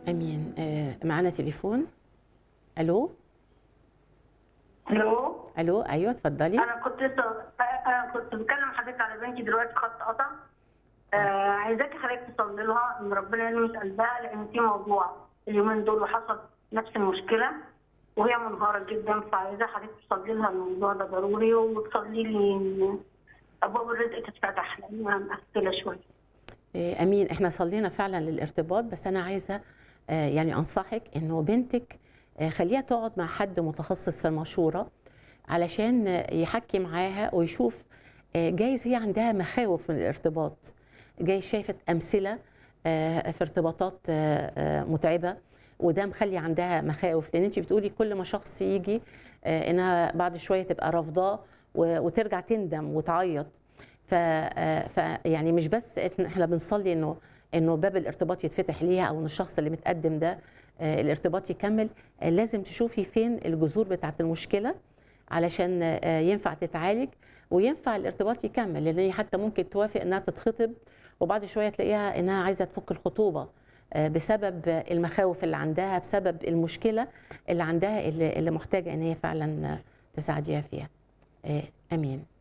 امين آه، معانا تليفون الو الو الو ايوه اتفضلي انا كنت لسه انا كنت بكلم حضرتك على بنتي دلوقتي خط قطع آه عايزاكي حضرتك تصلي لها ان ربنا يلمس قلبها لان في موضوع اليومين دول وحصل نفس المشكله وهي منهاره جدا فعايزه حضرتك تصلي لها الموضوع ده ضروري وتصلي لي ان ابواب الرزق تتفتح لانها مقفله شويه آه، امين احنا صلينا فعلا للارتباط بس انا عايزه آه، يعني انصحك انه بنتك آه، خليها تقعد مع حد متخصص في المشوره علشان آه، يحكي معاها ويشوف آه، جايز هي عندها مخاوف من الارتباط جايز شايفه امثله آه، في ارتباطات آه، آه، متعبه وده مخلي عندها مخاوف لان انت بتقولي كل ما شخص يجي آه، انها بعد شويه تبقى رافضاه و- وترجع تندم وتعيط ف آه، ف يعني مش بس إحنا- احنا بنصلي انه انه باب الارتباط يتفتح ليها او ان الشخص اللي متقدم ده آه، الارتباط يكمل آه، لازم تشوفي فين الجذور بتاعت المشكله علشان آه، ينفع تتعالج وينفع الارتباط يكمل لان هي حتى ممكن توافق انها تتخطب وبعد شويه تلاقيها انها عايزه تفك الخطوبه آه، بسبب المخاوف اللي عندها بسبب المشكله اللي عندها اللي اللي محتاجه ان هي فعلا آه، تساعديها فيها آه، امين